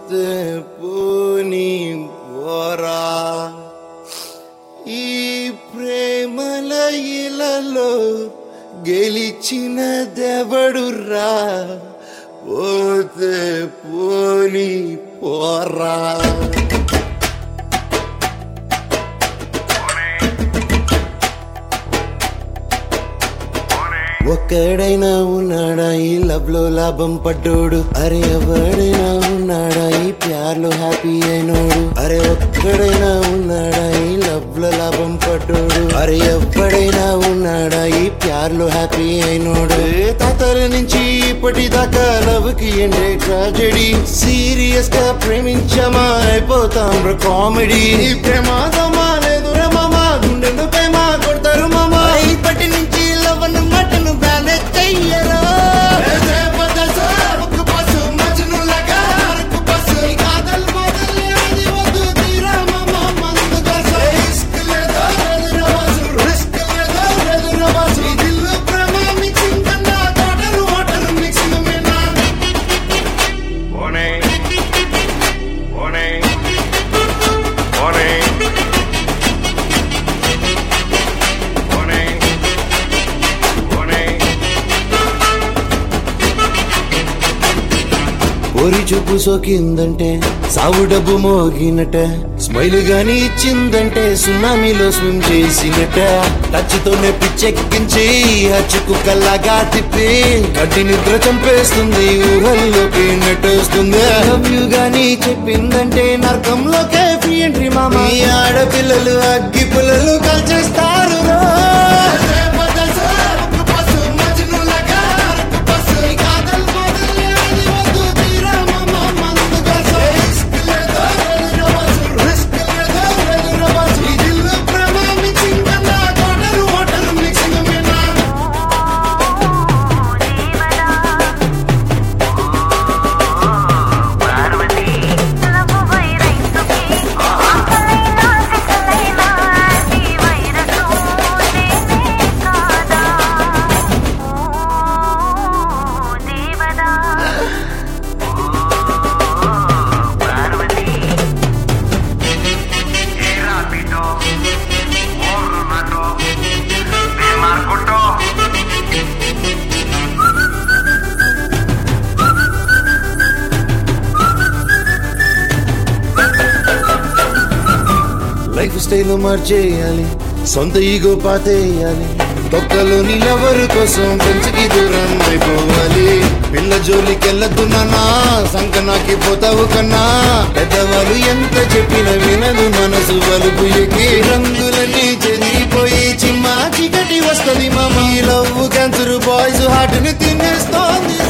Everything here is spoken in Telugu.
పోతే పోని ఓరా ఈ ప్రేమల ఇలలో గెలిచిన దెవడురా పోతే పోని పోరా ఒక్కడైనా ఉన్నాడా ఈ లవ్ లో లాభం పడ్డోడు అరే ఎవడైనా ఉన్నాడా ఈ ప్యార్ లో హ్యాపీ అయినోడు అరే ఒక్కడైనా ఉన్నాడా ఈ లవ్ లో లాభం పడ్డోడు అరే ఎవడైనా ఉన్నాడా ఈ ప్యార్ లో హ్యాపీ అయినోడు ఏ తాతల నుంచి ఇప్పటిదాకా లవ్ కి ఎండే ట్రాజెడీ సీరియస్ గా ప్రేమించమా అయిపోతాం కామెడీ ప్రమాదమా లేదు మామా గుండెలు ప్రేమ కొడతారు మామా ఇప్పటి నుంచి లవన్ మటను బ్యానే చెయ్యరా Warning. Warning. Warning. Warning. Warning. ఒరి చూపు సోకిందంటే సావు డబ్బు మోగినట స్మైల్ గాని ఇచ్చిందంటే సునామీలో స్విమ్ చేసినట టచ్ తోనే పిచ్చెక్కించి హచ్చుకు కల్లాగా తిప్పి కట్టి నిద్ర చంపేస్తుంది ఊహల్లోకి నెట్టేస్తుంది లవ్ యు గాని చెప్పిందంటే నరకంలోకే ఫ్రీ ఎంట్రీ మామ ఈ ఆడపిల్లలు అగ్గి పుల్లలు కాల్చేస్తారు లవ్ వైరస్సుకి ఆకలైనా సిక్కలైనా ఈ వైరసు నేనే కాదా ఓ దేవదా లైఫ్ స్టైల్ మార్చేయాలి సొంత ఈగో పాతేయాలి తొక్కలోని లవరు కోసం పెంచుకి దూరం అయిపోవాలి పిల్ల జోలికెళ్ళద్దు నాన్నా సంకనాకి పోతావు కన్నా పెద్దవాళ్ళు ఎంత చెప్పిన వినదు మనసు వలుపు ఎక్కి రంగులన్నీ చెదిరిపోయి చిమ్మా చీకటి వస్తది మామ ఈ లవ్ క్యాన్సర్ బాయ్స్ హార్ట్ ని తినేస్తోంది